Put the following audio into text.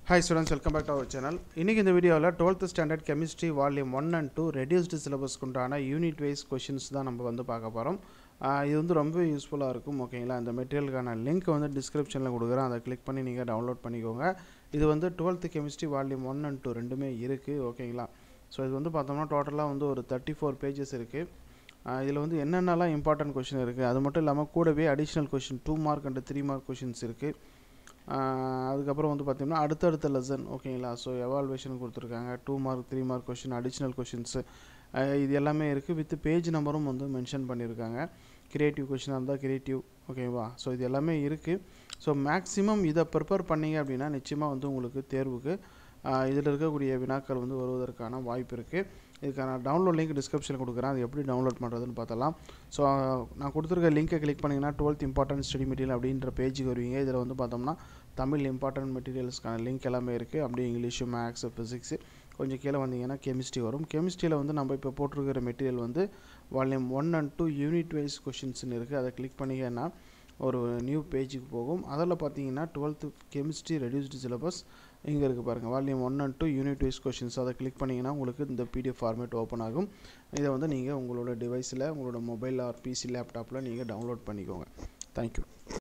hi students welcome back to our channel இன்றைக்கி இந்த வீடியோவில் twelfth standard chemistry volume one and two reduced சிலபஸ்க்கு உண்டான யூனிட் வைஸ் கொஷின்ஸ் தான் நம்ம வந்து பார்க்க போகிறோம் இது வந்து ரொம்ப யூஸ்ஃபுல்லாக இருக்கும் ஓகேங்களா இந்த மெட்டீரியலுக்கான லிங்க் வந்து டிஸ்கிரிப்ஷனில் கொடுக்குறேன் அதை கிளிக் பண்ணி நீங்கள் டவுன்லோட் பண்ணிக்கோங்க இது வந்து twelfth chemistry volume one and two ரெண்டுமே இருக்குது ஓகேங்களா ஸோ இது வந்து பார்த்தோம்னா டோட்டலாக வந்து ஒரு தேர்ட்டி ஃபோர் பேஜஸ் இருக்குது இதில் வந்து என்னென்னலாம் இம்பார்ட்டன்ட் கொஷின் இருக்குது அது மட்டும் இல்லாமல் கூடவே additional question two mark and three mark questions இருக்குது அதுக்கப்புறம் வந்து பார்த்திங்கன்னா அடுத்தடுத்த லெசன் ஓகேங்களா ஸோ எவால்வேஷன் கொடுத்துருக்காங்க two mark three mark question additional questions இது எல்லாமே இருக்குது வித் பேஜ் நம்பரும் வந்து மென்ஷன் பண்ணியிருக்காங்க கிரியேட்டிவ் கொஷினாக இருந்தால் கிரியேட்டிவ் ஓகேவா ஸோ இது எல்லாமே இருக்குது ஸோ மேக்ஸிமம் இதை ப்ரிப்பேர் பண்ணிங்க அப்படின்னா நிச்சயமாக வந்து உங்களுக்கு தேர்வுக்கு இதில் இருக்கக்கூடிய வினாக்கள் வந்து வருவதற்கான வாய்ப்பு இருக்குது இதுக்கான டவுன்லோட் லிங்க் டிஸ்கிரிப்ஷனில் கொடுக்குறேன் அது எப்படி டவுன்லோட் பண்ணுறதுன்னு பார்த்தலாம் ஸோ நான் கொடுத்துருக்க லிங்க்கை கிளிக் பண்ணிங்கன்னா டுவெல்த் இம்பார்ட்டன்ட் ஸ்டடி மெட்டீரியல் அப்படின்ற பேஜுக்கு வருவீங்க இதில் வந்து பார்த்தோம்னா தமிழ் இம்பார்ட்டன்ட் மெட்டீரியல்ஸ்க்கான லிங்க் எல்லாமே இருக்குது அப்படியே இங்கிலீஷு மேக்ஸு ஃபிசிக்ஸு கொஞ்சம் கீழே வந்தீங்கன்னா கெமிஸ்ட்ரி வரும் கெமிஸ்ட்ரியில் வந்து நம்ம இப்போ போட்டிருக்கிற மெட்டீரியல் வந்து volume one and two unit wise கொஷின்ஸ்னு இருக்குது அதை கிளிக் பண்ணிங்கன்னா ஒரு நியூ பேஜுக்கு போகும் அதில் பார்த்தீங்கன்னா டுவெல்த்து கெமிஸ்ட்ரி ரெடியூஸ்டு சிலபஸ் இங்கே இருக்குது பாருங்கள் volume one and two unit wise questions அதை கிளிக் பண்ணிங்கன்னா உங்களுக்கு இந்த பிடிஎஃப் ஃபார்மேட் ஓப்பன் ஆகும் இதை வந்து நீங்கள் உங்களோட டிவைஸில் உங்களோட மொபைல் ஆர் பிசி லேப்டாப்பில் நீங்கள் டவுன்லோட் பண்ணிக்கோங்க தேங்க்யூ